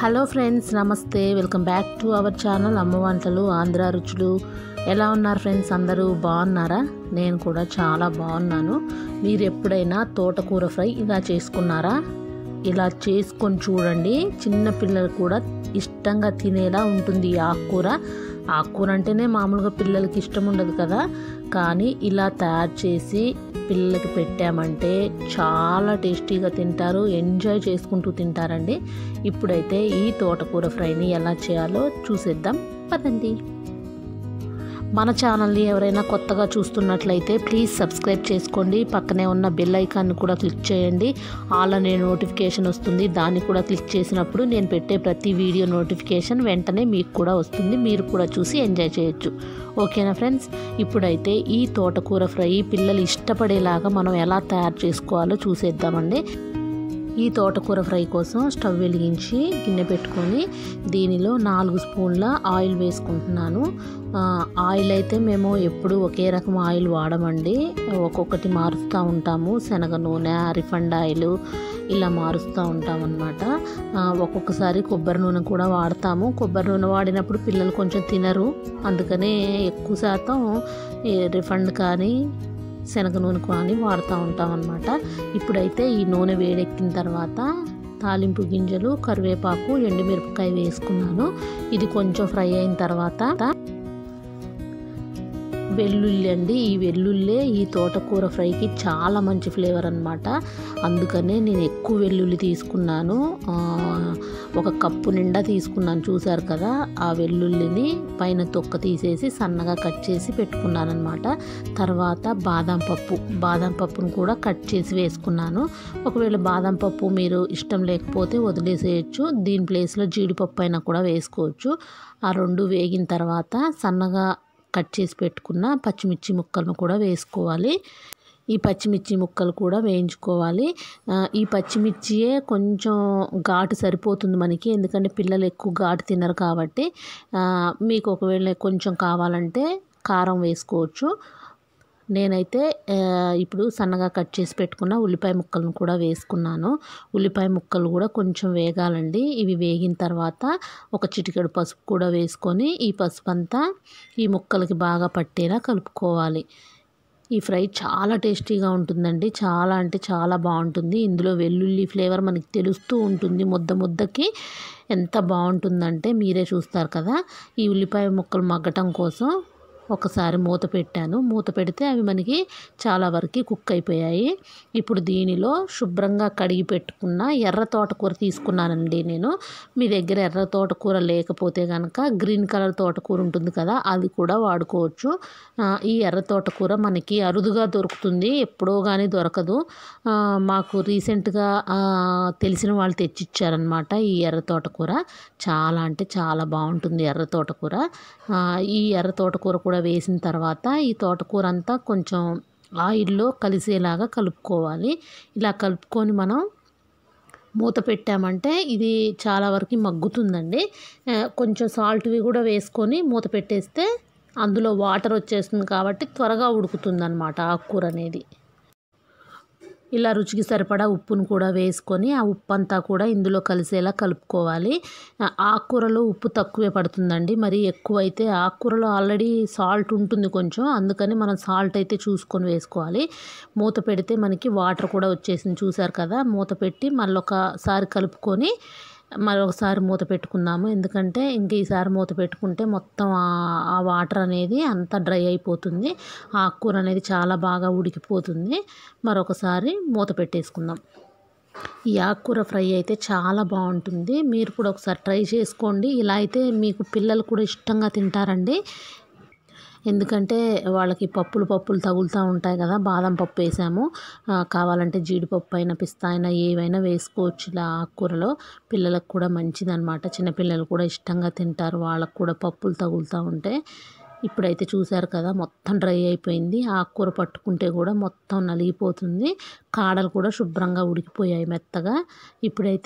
hello friends నమస్తే welcome back to our channel అమ్మ వంటలు ఆంధ్ర రుచులు ఎలా ఉన్నారు ఫ్రెండ్స్ అందరూ బాగున్నారా నేను కూడా చాలా బాగున్నాను మీరు ఎప్పుడైనా తోటకూర ఫ్రై ఇలా చేసుకున్నారా ఇలా చేసుకొని చూడండి చిన్న పిల్లలు కూడా ఇష్టంగా తినేలా ఉంటుంది ఈ ఆకుకూర ఆకుకూర అంటేనే మామూలుగా పిల్లలకి ఇష్టం ఉండదు కదా కానీ ఇలా తయారు చేసి పిల్లలకి పెట్టామంటే చాలా టేస్టీగా తింటారు ఎంజాయ్ చేసుకుంటూ తింటారండి ఇప్పుడైతే ఈ తోటకూర ఫ్రైని ఎలా చేయాలో చూసేద్దాం పదండి మన ఛానల్ని ఎవరైనా కొత్తగా చూస్తున్నట్లయితే ప్లీజ్ సబ్స్క్రైబ్ చేసుకోండి పక్కనే ఉన్న బెల్ ఐకాన్ని కూడా క్లిక్ చేయండి ఆల్ అనే నోటిఫికేషన్ వస్తుంది దాన్ని కూడా క్లిక్ చేసినప్పుడు నేను పెట్టే ప్రతి వీడియో నోటిఫికేషన్ వెంటనే మీకు కూడా వస్తుంది మీరు కూడా చూసి ఎంజాయ్ చేయొచ్చు ఓకేనా ఫ్రెండ్స్ ఇప్పుడైతే ఈ తోటకూర ఫ్రై పిల్లలు ఇష్టపడేలాగా మనం ఎలా తయారు చేసుకోవాలో చూసేద్దామండి ఈ తోటకూర ఫ్రై కోసం స్టవ్ వెలిగించి గిన్నె పెట్టుకొని దీనిలో నాలుగు స్పూన్ల ఆయిల్ వేసుకుంటున్నాను ఆ, ఆయిల్ అయితే మేము ఎప్పుడు ఒకే రకం ఆయిల్ వాడమండి ఒక్కొక్కటి మారుస్తూ ఉంటాము శనగ నూనె రిఫండ్ ఆయిల్ ఇలా మారుస్తూ ఉంటాం అనమాట ఒక్కొక్కసారి కొబ్బరి నూనె కూడా వాడతాము కొబ్బరి నూనె వాడినప్పుడు పిల్లలు కొంచెం తినరు అందుకనే ఎక్కువ శాతం ఈ రిఫండ్ కానీ శనగ నూనె కానీ వాడుతూ ఉంటాం అనమాట ఇప్పుడైతే ఈ నూనె వేడెక్కిన తర్వాత తాలింపు గింజలు కరివేపాకు ఎండుమిరపకాయ వేసుకున్నాను ఇది కొంచెం ఫ్రై అయిన తర్వాత వెల్లుల్లి అండి ఈ వెల్లుల్లే ఈ తోటకూర ఫ్రైకి చాలా మంచి ఫ్లేవర్ అనమాట అందుకనే నేను ఎక్కువ వెల్లుల్లి తీసుకున్నాను ఆ, ఒక కప్పు నిండా తీసుకున్నాను చూసారు కదా ఆ వెల్లుల్లిని పైన తొక్క తీసేసి సన్నగా కట్ చేసి పెట్టుకున్నాను అనమాట తర్వాత బాదం పప్పు బాదం పప్పును కూడా కట్ చేసి వేసుకున్నాను ఒకవేళ బాదం పప్పు మీరు ఇష్టం లేకపోతే వదిలేసేయచ్చు దీని ప్లేస్లో జీడిపప్పు అయినా కూడా వేసుకోవచ్చు ఆ రెండు వేగిన తర్వాత సన్నగా కట్ చేసి పెట్టుకున్న పచ్చిమిర్చి ముక్కలను కూడా వేసుకోవాలి ఈ పచ్చిమిర్చి ముక్కలు కూడా వేయించుకోవాలి ఆ, ఈ పచ్చిమిర్చియే కొంచెం ఘాటు సరిపోతుంది మనకి ఎందుకంటే పిల్లలు ఎక్కువ ఘాటు తినరు కాబట్టి ఆ, మీకు ఒకవేళ కొంచెం కావాలంటే కారం వేసుకోవచ్చు నేనైతే ఆ, ఇప్పుడు సన్నగా కట్ చేసి పెట్టుకున్న ఉల్లిపాయ ముక్కలను కూడా వేసుకున్నాను ఉల్లిపాయ ముక్కలు కూడా కొంచెం వేగాలండి ఇవి వేగిన తర్వాత ఒక చిటికెడు పసుపు కూడా వేసుకొని ఈ పసుపు అంతా ఈ ముక్కలకి బాగా పట్టేలా కలుపుకోవాలి ఈ ఫ్రై చాలా టేస్టీగా ఉంటుందండి చాలా అంటే చాలా బాగుంటుంది ఇందులో వెల్లుల్లి ఫ్లేవర్ మనకి తెలుస్తూ ఉంటుంది ముద్ద ముద్దకి ఎంత బాగుంటుందంటే మీరే చూస్తారు కదా ఈ ఉల్లిపాయ ముక్కలు మగ్గటం కోసం ఒకసారి మూత పెట్టాను మూత పెడితే అవి మనకి చాలా వరకు కుక్ అయిపోయాయి ఇప్పుడు దీనిలో శుభ్రంగా కడిగి పెట్టుకున్న ఎర్ర తోటకూర తీసుకున్నానండి నేను మీ దగ్గర ఎర్ర తోటకూర లేకపోతే కనుక గ్రీన్ కలర్ తోటకూర ఉంటుంది కదా అది కూడా వాడుకోవచ్చు ఆ, ఈ ఎర్ర తోటకూర మనకి అరుదుగా దొరుకుతుంది ఎప్పుడో కానీ దొరకదు ఆ, మాకు రీసెంట్గా ఆ, తెలిసిన వాళ్ళు తెచ్చిచ్చారనమాట ఈ ఎర్ర తోటకూర చాలా అంటే చాలా బాగుంటుంది ఎర్ర తోటకూర ఆ, ఈ ఎర్ర తోటకూర కూడా వేసిన తర్వాత ఈ తోటకూర అంతా కొంచెం ఆయిల్లో కలిసేలాగా కలుపుకోవాలి ఇలా కలుపుకొని మనం మూత పెట్టామంటే ఇది చాలా వరకు మగ్గుతుందండి ఆ, కొంచెం సాల్ట్వి కూడా వేసుకొని మూత పెట్టేస్తే అందులో వాటర్ వచ్చేస్తుంది కాబట్టి త్వరగా ఉడుకుతుంది అనమాట ఆకుకూర అనేది ఇలా రుచికి సరిపడా ఉప్పును కూడా వేసుకొని ఆ ఉప్పు అంతా కూడా ఇందులో కలిసేలా కలుపుకోవాలి ఆ, ఆకుకూరలో ఉప్పు తక్కువే పడుతుందండి మరి ఎక్కువ అయితే ఆకుకూరలో ఆల్రెడీ సాల్ట్ ఉంటుంది కొంచెం అందుకని మనం సాల్ట్ అయితే చూసుకొని వేసుకోవాలి మూత పెడితే మనకి వాటర్ కూడా వచ్చేసింది చూసారు కదా మూత పెట్టి మళ్ళీ ఒకసారి కలుపుకొని మరొకసారి మూత పెట్టుకుందాము ఎందుకంటే ఇంక ఈసారి మూత పెట్టుకుంటే మొత్తం ఆ- ఆ వాటర్ అనేది అంతా డ్రై అయిపోతుంది ఆ ఆకుకూర అనేది చాలా బాగా ఉడికిపోతుంది మరొకసారి మూత పెట్టేసుకుందాం ఈ ఆకుకూర ఫ్రై అయితే చాలా బాగుంటుంది మీరు కూడా ఒకసారి ట్రై చేసుకోండి ఇలా అయితే మీకు పిల్లలు కూడా ఇష్టంగా తింటారండి ఎందుకంటే వాళ్ళకి పప్పులు పప్పులు తగులుతూ ఉంటాయి కదా బాదం పప్పు వేసాము ఆ, కావాలంటే జీడిపప్పు అయినా పిస్తా అయినా ఏవైనా వేసుకోవచ్చు ఇలా ఆకుకూరలో పిల్లలకు కూడా మంచిదన్నమాట చిన్నపిల్లలు కూడా ఇష్టంగా తింటారు వాళ్ళకు కూడా పప్పులు తగులుతూ ఉంటే ఇప్పుడైతే చూసారు కదా మొత్తం డ్రై అయిపోయింది ఆకుకూర పట్టుకుంటే కూడా మొత్తం నలిగిపోతుంది కాడలు కూడా శుభ్రంగా ఉడికిపోయాయి మెత్తగా ఇప్పుడైతే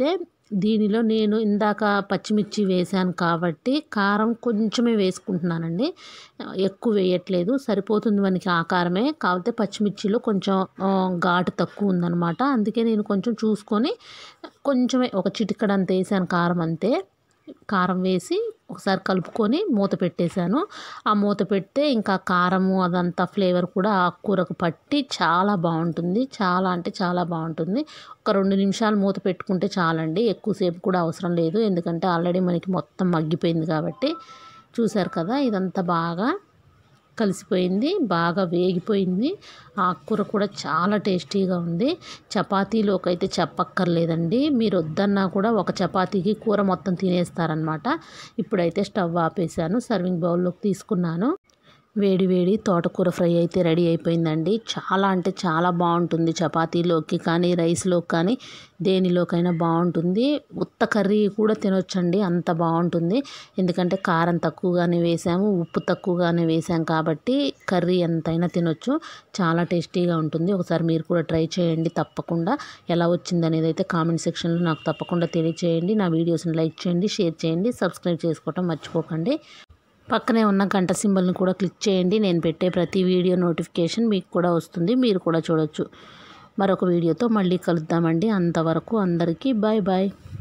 దీనిలో నేను ఇందాక పచ్చిమిర్చి వేసాను కాబట్టి కారం కొంచెమే వేసుకుంటున్నానండి ఎక్కువ వేయట్లేదు సరిపోతుంది మనకి ఆ కారమే కాకపోతే పచ్చిమిర్చిలో కొంచెం ఆ, ఘాటు తక్కువ ఉందన్నమాట అందుకే నేను కొంచెం చూసుకొని కొంచెమే ఒక చిటికడంత వేసాను కారం అంతే కారం వేసి ఒకసారి కలుపుకొని మూత పెట్టేశాను ఆ మూత పెడితే ఇంకా కారము అదంతా ఫ్లేవర్ కూడా ఆకుకూరకు పట్టి చాలా బాగుంటుంది చాలా అంటే చాలా బాగుంటుంది ఒక రెండు నిమిషాలు మూత పెట్టుకుంటే చాలండి ఎక్కువసేపు కూడా అవసరం లేదు ఎందుకంటే ఆల్రెడీ మనకి మొత్తం మగ్గిపోయింది కాబట్టి చూసారు కదా ఇదంతా బాగా కలిసిపోయింది బాగా వేగిపోయింది ఆకుకూర కూడా చాలా టేస్టీగా ఉంది చపాతీలోకి అయితే చెప్పక్కర్లేదండి మీరు వద్దన్నా కూడా ఒక చపాతీకి కూర మొత్తం తినేస్తారనమాట ఇప్పుడైతే స్టవ్ ఆపేసాను సర్వింగ్ బౌల్లోకి తీసుకున్నాను వేడి వేడి తోటకూర ఫ్రై అయితే రెడీ అయిపోయిందండి చాలా అంటే చాలా బాగుంటుంది చపాతీలోకి కానీ రైస్లోకి కానీ దేనిలోకైనా బాగుంటుంది ఉత్త కర్రీ కూడా తినొచ్చండి అంత బాగుంటుంది ఎందుకంటే కారం తక్కువగానే వేసాము ఉప్పు తక్కువగానే వేసాం కాబట్టి కర్రీ ఎంతైనా తినొచ్చు చాలా టేస్టీగా ఉంటుంది ఒకసారి మీరు కూడా ట్రై చేయండి తప్పకుండా ఎలా వచ్చింది అనేది అయితే కామెంట్ సెక్షన్లో నాకు తప్పకుండా తెలియచేయండి నా వీడియోస్ని లైక్ చేయండి షేర్ చేయండి సబ్స్క్రైబ్ చేసుకోవటం మర్చిపోకండి పక్కనే ఉన్న గంట సింబల్ని కూడా క్లిక్ చేయండి నేను పెట్టే ప్రతి వీడియో నోటిఫికేషన్ మీకు కూడా వస్తుంది మీరు కూడా చూడొచ్చు మరొక వీడియోతో మళ్ళీ కలుద్దామండి అంతవరకు అందరికీ బాయ్ బాయ్